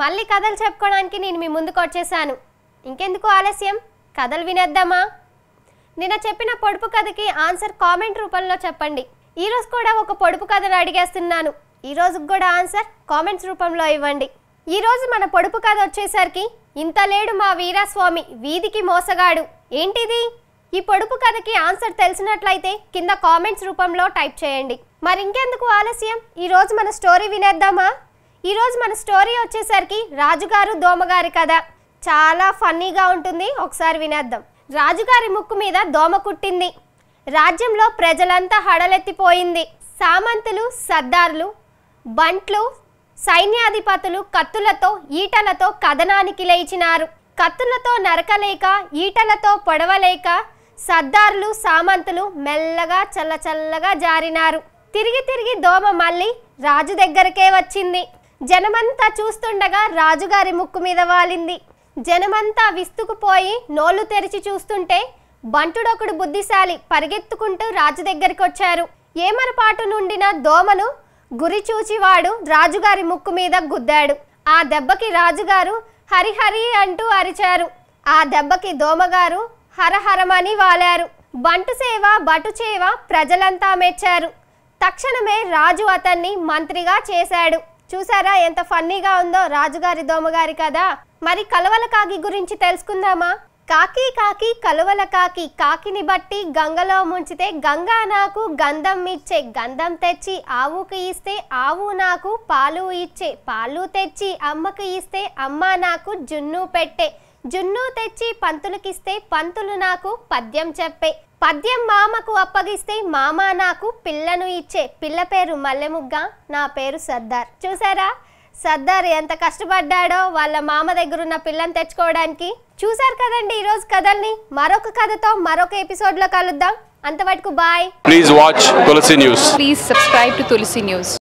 మళ్ళీ కథలు చెప్పుకోవడానికి నేను మీ ముందుకు వచ్చేసాను ఇంకెందుకు ఆలస్యం కథలు వినేద్దామా నిన్న చెప్పిన పొడుపు కథకి ఆన్సర్ కామెంట్ రూపంలో చెప్పండి ఈరోజు కూడా ఒక పొడుపు కథను అడిగేస్తున్నాను ఈ రోజుకి కూడా ఆన్సర్ కామెంట్స్ రూపంలో ఇవ్వండి ఈ రోజు మన పొడుపు కథ వచ్చేసరికి ఇంత లేడు మా వీరాస్వామి వీధికి మోసగాడు ఏంటిది ఈ పొడుపు కథకి ఆన్సర్ తెలిసినట్లయితే కింద కామెంట్స్ రూపంలో టైప్ చేయండి మరి ఇంకెందుకు ఆలస్యం ఈ రోజు మన స్టోరీ వినేద్దామా ఈ రోజు మన స్టోరీ వచ్చేసరికి రాజుగారు దోమగారి కథ చాలా ఫన్నీగా ఉంటుంది ఒకసారి వినేద్దాం రాజుగారి ముక్కు మీద దోమ కుట్టింది రాజ్యంలో ప్రజలంతా హడలెత్తిపోయింది సామంతులు సర్దార్లు బంట్లు సైన్యాధిపతులు కత్తులతో ఈటలతో కథనానికి లేచినారు కత్తులతో నరకలేక ఈటలతో పొడవలేక సర్దార్లు సామంతులు మెల్లగా చల్లచల్లగా జారినారు తిరిగి తిరిగి దోమ మళ్ళీ రాజు దగ్గరకే వచ్చింది జనమంతా చూస్తుండగా రాజుగారి ముక్కు మీద వాలింది జనమంతా విస్తుకుపోయి నోళ్లు తెరిచి చూస్తుంటే బంటుడొకడు బుద్ధిశాలి పరిగెత్తుకుంటూ రాజు దగ్గరికి వచ్చారు ఏమరపాటు నుండిన దోమను గురి చూచివాడు రాజుగారి ముక్కు మీద గుద్దాడు ఆ దెబ్బకి రాజుగారు హరిహరి అంటూ అరిచారు ఆ దెబ్బకి దోమగారు హరహరమని వాలారు బంటు సేవ బటు చేవ ప్రజలంతా మెచ్చారు తక్షణమే రాజు అతన్ని మంత్రిగా చేశాడు చూసారా ఎంత ఫన్నీగా ఉందో రాజుగారి దోమగారి కదా మరి కలవల కాకి గురించి తెలుసుకుందామా కాకి కాకి కలువల కాకి కాకిని బట్టి గంగలో ముంచితే గంగా నాకు గంధం ఇచ్చే గంధం తెచ్చి ఆవుకి ఇస్తే ఆవు నాకు పాలు ఇచ్చే పాలు తెచ్చి అమ్మకి ఇస్తే అమ్మ నాకు జున్ను పెట్టే జున్ను తెచ్చి పంతులకిస్తే పంతులు నాకు పద్యం చెప్పే పద్యం మామకు అప్పగిస్తే మామ నాకు పిల్లను ఇచ్చే పిల్ల పేరు మల్లెముగ్గ నా పేరు సర్దార్ చూసారా సర్దార్ ఎంత కష్టపడ్డాడో వాళ్ళ మామ దగ్గర ఉన్న పిల్లని తెచ్చుకోవడానికి చూసారు కదండి ఈరోజు కథల్ని మరొక కథతో మరొక ఎపిసోడ్లో కలుద్దాం అంతవరకు bye Please watch Tulsi News. Please subscribe to Tulsi News.